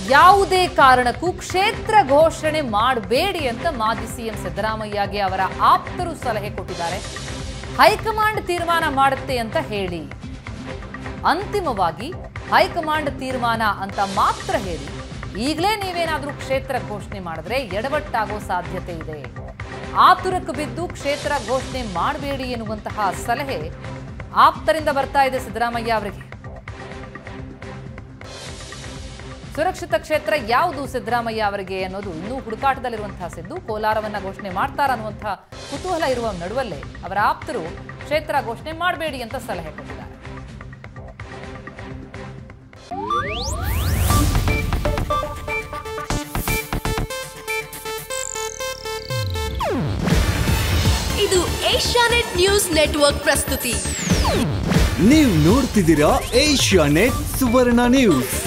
ಯಾವುದೇ ಕಾರಣಕ್ಕೂ ಕ್ಷೇತ್ರ ಘೋಷಣೆ ಮಾಡಬೇಡಿ ಅಂತ ಮಾಜಿ ಸಿಎಂ ಸಿದ್ದರಾಮಯ್ಯಗೆ ಅವರ ಆಪ್ತರು ಸಲಹೆ ಕೊಟ್ಟಿದ್ದಾರೆ ಹೈಕಮಾಂಡ್ ತೀರ್ಮಾನ ಮಾಡುತ್ತೆ ಅಂತ ಹೇಳಿ ಅಂತಿಮವಾಗಿ ಹೈಕಮಾಂಡ್ ತೀರ್ಮಾನ ಅಂತ ಮಾತ್ರ ಹೇಳಿ ಈಗಲೇ ನೀವೇನಾದರೂ ಕ್ಷೇತ್ರ ಘೋಷಣೆ ಮಾಡಿದ್ರೆ ಎಡವಟ್ಟಾಗೋ ಸಾಧ್ಯತೆ ಇದೆ ಆತುರಕ್ಕೆ ಬಿದ್ದು ಕ್ಷೇತ್ರ ಘೋಷಣೆ ಮಾಡಬೇಡಿ ಎನ್ನುವಂತಹ ಸಲಹೆ ಆಪ್ತರಿಂದ ಬರ್ತಾ ಇದೆ ಸಿದ್ದರಾಮಯ್ಯ ಅವರಿಗೆ ಸುರಕ್ಷಿತ ಕ್ಷೇತ್ರ ಯಾವುದು ಸಿದ್ದರಾಮಯ್ಯ ಅವರಿಗೆ ಅನ್ನೋದು ಇನ್ನೂ ಹುಡುಕಾಟದಲ್ಲಿರುವಂತಹ ಸಿದ್ದು ಕೋಲಾರವನ್ನ ಘೋಷಣೆ ಮಾಡ್ತಾರ ಅನ್ನುವಂತಹ ಕುತೂಹಲ ಇರುವ ನಡುವಲ್ಲೇ ಅವರ ಆಪ್ತರು ಕ್ಷೇತ್ರ ಘೋಷಣೆ ಮಾಡಬೇಡಿ ಅಂತ ಸಲಹೆ ಕೊಟ್ಟಿದ್ದಾರೆ ಇದು ಏಷ್ಯಾನೆಟ್ ನ್ಯೂಸ್ ನೆಟ್ವರ್ಕ್ ಪ್ರಸ್ತುತಿ ನೀವು ನೋಡ್ತಿದ್ದೀರಾ ಏಷ್ಯಾ ನೆಟ್ ಸುವರ್ಣ ನ್ಯೂಸ್